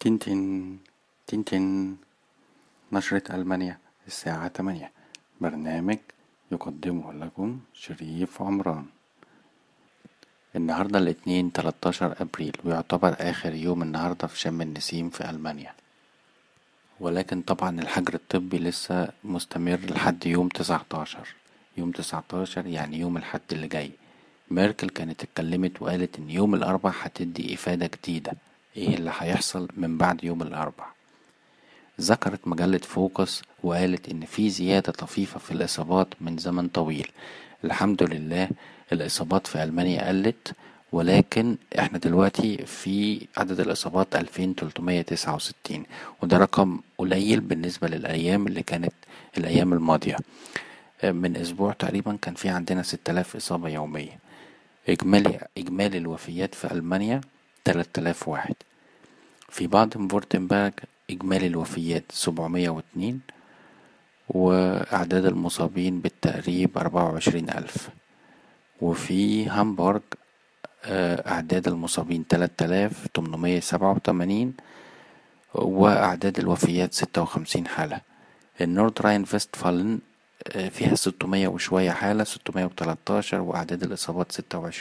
تنتن تنتن نشرة ألمانيا الساعة تمانية برنامج يقدمه لكم شريف عمران النهاردة الاثنين تلاتاشر أبريل ويعتبر آخر يوم النهاردة في شم النسيم في ألمانيا ولكن طبعا الحجر الطبي لسه مستمر لحد يوم تسعتاشر يوم تسعتاشر يعني يوم الحد اللي جاي ميركل كانت اتكلمت وقالت ان يوم الاربع هتدي افادة جديدة ايه اللي هيحصل من بعد يوم الاربع ذكرت مجلة فوكس وقالت ان في زيادة طفيفة في الاصابات من زمن طويل الحمد لله الاصابات في المانيا قلت ولكن احنا دلوقتي في عدد الاصابات 2369 وده رقم قليل بالنسبة للايام اللي كانت الايام الماضية من اسبوع تقريبا كان في عندنا 6000 اصابة يومية اجمالي اجمالي الوفيات في المانيا 3000 واحد في بادن فورتنبرج اجمالي الوفيات 702 واعداد المصابين بالتقريب 24000 وفي هامبورغ أعداد المصابين 3887 وأعداد الوفيات 56 حالة النورد راين فيستفالن فيها 600 وشوية حالة 613 وأعداد الإصابات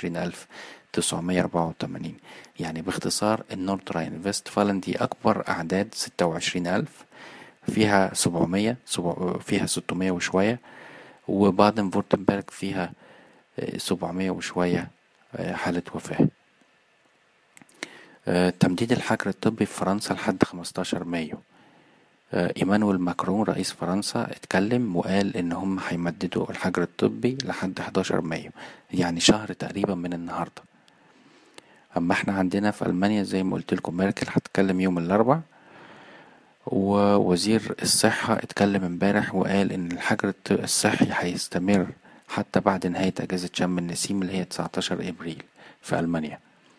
26984 يعني باختصار النورد راين فيستفالن دي أكبر أعداد 26000 فيها 700 فيها 600 وشوية وبادن فورتنبرج فيها 700 وشوية حالة وفاة تمديد الحجر الطبي في فرنسا لحد 15 مايو ايمانويل ماكرون رئيس فرنسا اتكلم وقال ان هم هيمددوا الحجر الطبي لحد 11 مايو يعني شهر تقريبا من النهارده اما احنا عندنا في المانيا زي ما قلت لكم ميركل هتتكلم يوم الاربع ووزير الصحة اتكلم امبارح وقال ان الحجر الصحي هيستمر حتى بعد نهاية اجازة شم النسيم اللي هي 19 ابريل في المانيا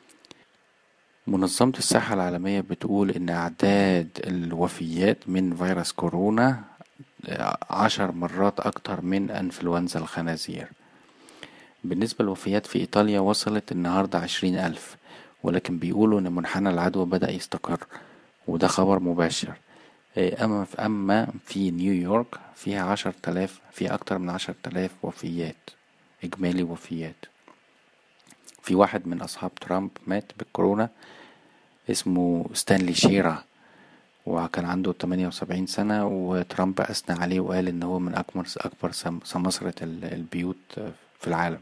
منظمة الصحة العالمية بتقول إن أعداد الوفيات من فيروس كورونا عشر مرات أكتر من أنفلونزا الخنازير بالنسبة للوفيات في إيطاليا وصلت النهاردة عشرين ألف ولكن بيقولوا إن منحنى العدوى بدأ يستقر وده خبر مباشر أما في أما في نيويورك فيها عشر تلاف في أكتر من عشر تلاف وفيات إجمالي وفيات في واحد من أصحاب ترامب مات بالكورونا اسمه ستانلي شيرا وكان عنده 78 سنة وترامب أثنى عليه وقال إن هو من أكبر أكبر سمسرة البيوت في العالم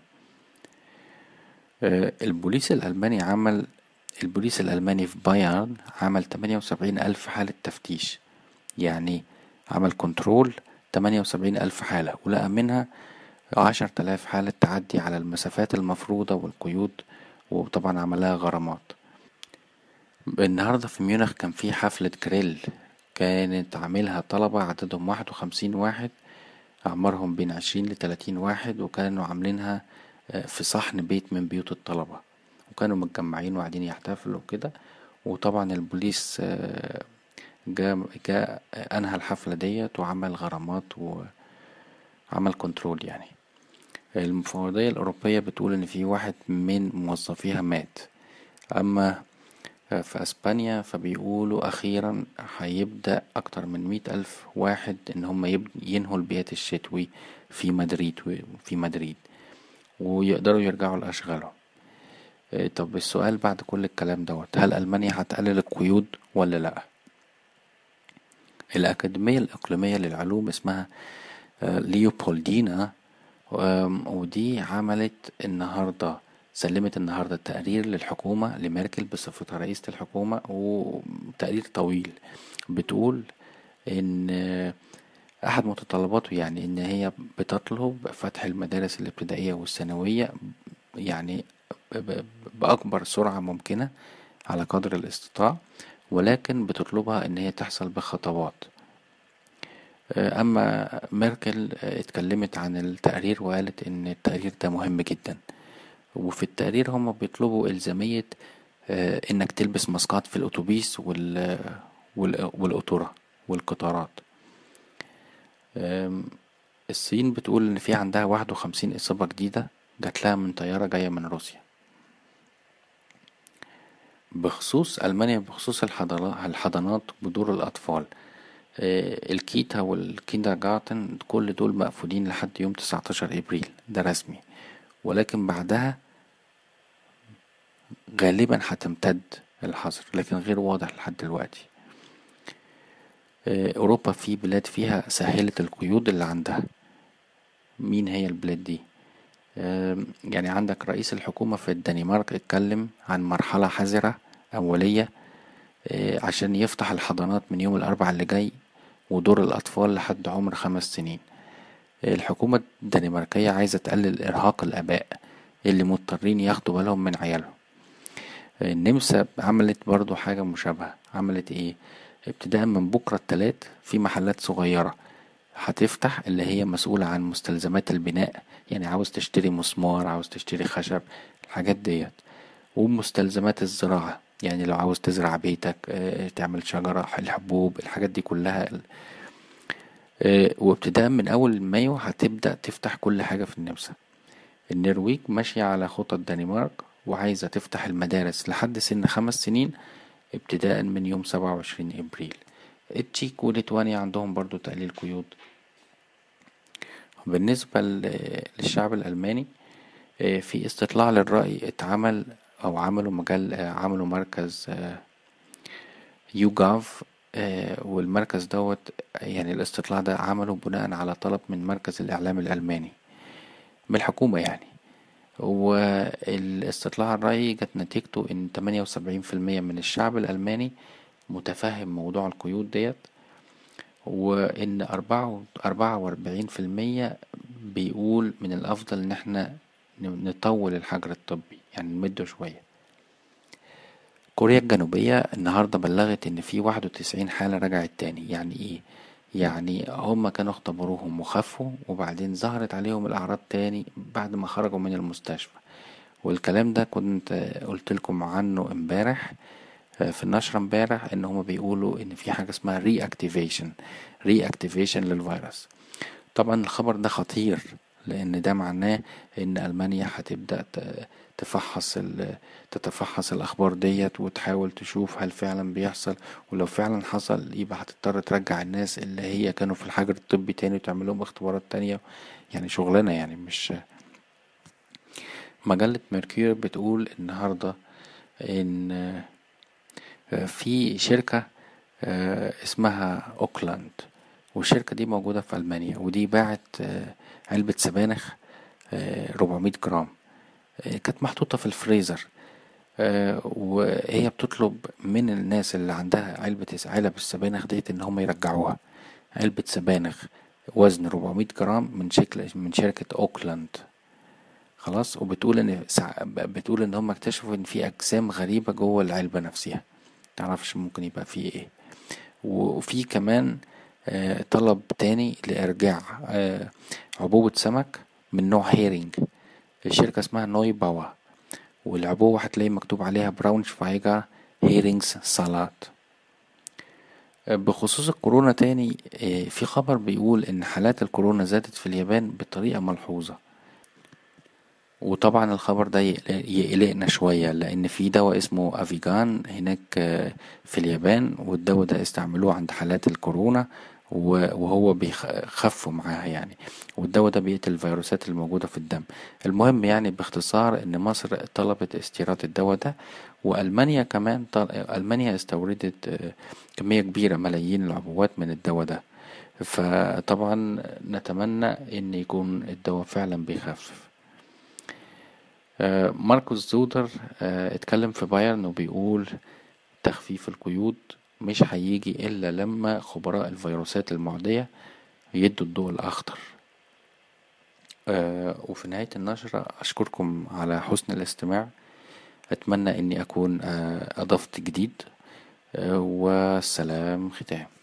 البوليس الألماني عمل البوليس الألماني في بايرن عمل 78 ألف حالة تفتيش يعني عمل كنترول 78 ألف حالة ولقى منها عشر تلاف حالة تعدي على المسافات المفروضة والقيود وطبعا عملها غرامات النهاردة في ميونخ كان في حفلة جريل كانت عاملها طلبة عددهم واحد وخمسين واحد أعمارهم بين عشرين لتلاتين واحد وكانوا عاملينها في صحن بيت من بيوت الطلبة وكانوا متجمعين وقاعدين يحتفلوا كده وطبعا البوليس جاء جاء أنهى الحفلة ديت وعمل غرامات وعمل كنترول يعني المفوضية الأوروبية بتقول إن في واحد من موظفيها مات أما في أسبانيا فبيقولوا أخيرا هيبدأ أكتر من مية ألف واحد إن هم ينهوا البيات الشتوي في مدريد في مدريد ويقدروا يرجعوا لأشغالهم طب السؤال بعد كل الكلام دوت هل ألمانيا هتقلل القيود ولا لأ الأكاديمية الإقليمية للعلوم اسمها ليوبولدينا ودي عملت النهاردة سلمت النهاردة تقرير للحكومة لميركل بصفتها رئيسة الحكومة وتقرير طويل بتقول ان احد متطلباته يعني ان هي بتطلب فتح المدارس الابتدائية والثانوية يعني بأكبر سرعة ممكنة على قدر الاستطاع ولكن بتطلبها ان هي تحصل بخطوات اما ميركل اتكلمت عن التقرير وقالت ان التقرير ده مهم جدا وفي التقرير هم بيطلبوا الزامية انك تلبس ماسكات في الاتوبيس وال والقطورة والقطارات الصين بتقول ان في عندها واحد وخمسين اصابة جديدة جات لها من طيارة جاية من روسيا بخصوص ألمانيا بخصوص الحضانات بدور الأطفال الكيتا والكيندر جارتن كل دول مقفولين لحد يوم تسعتاشر ابريل ده رسمي ولكن بعدها غالبا هتمتد الحظر لكن غير واضح لحد دلوقتي اوروبا في بلاد فيها سهلت القيود اللي عندها مين هي البلاد دي يعني عندك رئيس الحكومة في الدنمارك اتكلم عن مرحلة حذرة أولية عشان يفتح الحضانات من يوم الأربع اللي جاي ودور الأطفال لحد عمر خمس سنين الحكومة الدنماركية عايزة تقلل إرهاق الآباء اللي مضطرين ياخدوا بالهم من عيالهم النمسا عملت برضو حاجة مشابهة عملت ايه ابتداء من بكرة التلات في محلات صغيرة هتفتح اللي هي مسؤولة عن مستلزمات البناء يعني عاوز تشتري مسمار عاوز تشتري خشب الحاجات ديت ومستلزمات الزراعة يعني لو عاوز تزرع بيتك تعمل شجرة الحبوب الحاجات دي كلها وابتداء من أول مايو هتبدأ تفتح كل حاجة في النمسا النرويج ماشية على خطى الدنمارك وعايزة تفتح المدارس لحد سن خمس سنين ابتداء من يوم سبعة وعشرين ابريل التشيك وليتوانيا عندهم برضو تقليل قيود بالنسبة للشعب الألماني في استطلاع للرأي اتعمل أو عملوا مجال عملوا مركز يوجاف والمركز دوت يعني الاستطلاع ده عمله بناء على طلب من مركز الإعلام الألماني من الحكومة يعني والاستطلاع الرأي جت نتيجته إن تمانية وسبعين في المية من الشعب الألماني متفهم موضوع القيود ديت وإن أربعة أربعة وأربعين في المية بيقول من الأفضل إن احنا نطول الحجر الطبي يعني نمده شوية كوريا الجنوبية النهاردة بلغت إن في واحد وتسعين حالة رجعت تاني يعني إيه؟ يعني هما كانوا اختبروهم وخفوا وبعدين ظهرت عليهم الأعراض تاني بعد ما خرجوا من المستشفى والكلام ده كنت قلت لكم عنه امبارح في النشرة امبارح ان هما بيقولوا ان في حاجة اسمها ري اكتيفيشن ري اكتيفيشن للفيروس طبعا الخبر ده خطير لان ده معناه ان المانيا هتبدأ تفحص تتفحص الاخبار ديت وتحاول تشوف هل فعلا بيحصل ولو فعلا حصل يبقى هتضطر ترجع الناس اللي هي كانوا في الحجر الطبي تاني وتعمل لهم اختبارات تانية يعني شغلنا يعني مش مجلة ميركور بتقول النهاردة ان في شركة اسمها اوكلاند والشركة دي موجودة في ألمانيا ودي باعت علبة سبانخ 400 جرام كانت محطوطة في الفريزر وهي بتطلب من الناس اللي عندها علبة علب السبانخ ديت ان هم يرجعوها علبة سبانخ وزن 400 جرام من شكل من شركة اوكلاند خلاص وبتقول ان بتقول ان هم اكتشفوا ان في اجسام غريبة جوه العلبة نفسها متعرفش ممكن يبقى فيه ايه وفي كمان طلب تاني لإرجاع عبوة سمك من نوع هيرينج الشركة اسمها نوي باوا والعبوة هتلاقي مكتوب عليها براونشفايجر هيرينجز سالات بخصوص الكورونا تاني في خبر بيقول ان حالات الكورونا زادت في اليابان بطريقة ملحوظة وطبعا الخبر ده يقلقنا شوية لأن في دواء اسمه أفيجان هناك في اليابان والدواء ده استعملوه عند حالات الكورونا وهو بيخفوا معاها يعني والدواء ده بيقتل الفيروسات الموجودة في الدم المهم يعني باختصار ان مصر طلبت استيراد الدواء ده وألمانيا كمان طل... ألمانيا استوردت كمية كبيرة ملايين العبوات من الدواء ده فطبعا نتمنى ان يكون الدواء فعلا بيخفف ماركوس زودر اتكلم في بايرن وبيقول تخفيف القيود مش هيجي إلا لما خبراء الفيروسات المعدية يدوا الضوء الأخضر وفي نهاية النشرة أشكركم على حسن الاستماع أتمنى أني أكون أضفت جديد والسلام ختام